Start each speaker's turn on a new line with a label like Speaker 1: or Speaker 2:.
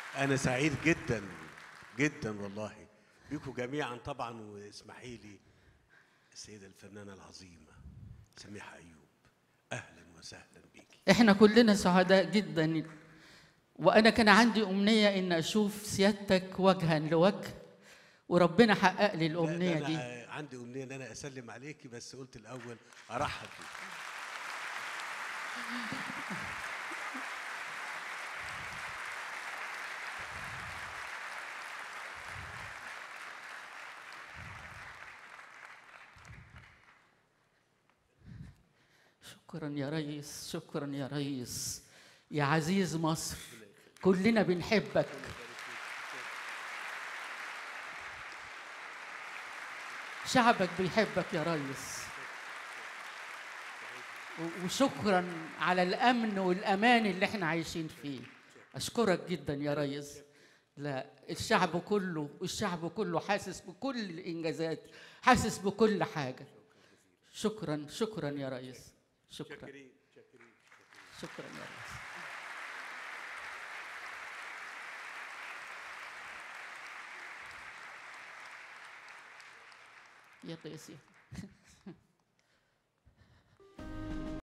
Speaker 1: انا سعيد جدا جدا والله بيكم جميعا طبعا واسمحي لي السيده الفنانه العظيمه سميحه ايوب اهلا وسهلا بيكي
Speaker 2: احنا كلنا سعداء جدا وانا كان عندي امنيه ان اشوف سيادتك وجها لوجه وربنا حقق لي
Speaker 1: لا،
Speaker 2: الامنيه
Speaker 1: ده
Speaker 2: دي
Speaker 1: انا عندي امنيه ان انا اسلم عليكي بس قلت الاول ارحب بيكي
Speaker 2: شكرا يا ريس شكرا يا ريس يا عزيز مصر كلنا بنحبك شعبك بيحبك يا ريس و- وشكرا على الامن والامان اللي احنا عايشين فيه اشكرك جدا يا ريس لا الشعب كله الشعب كله حاسس بكل الانجازات حاسس بكل حاجه شكرا شكرا يا ريس شكرا شكرا يا ريس يلا يا سيدي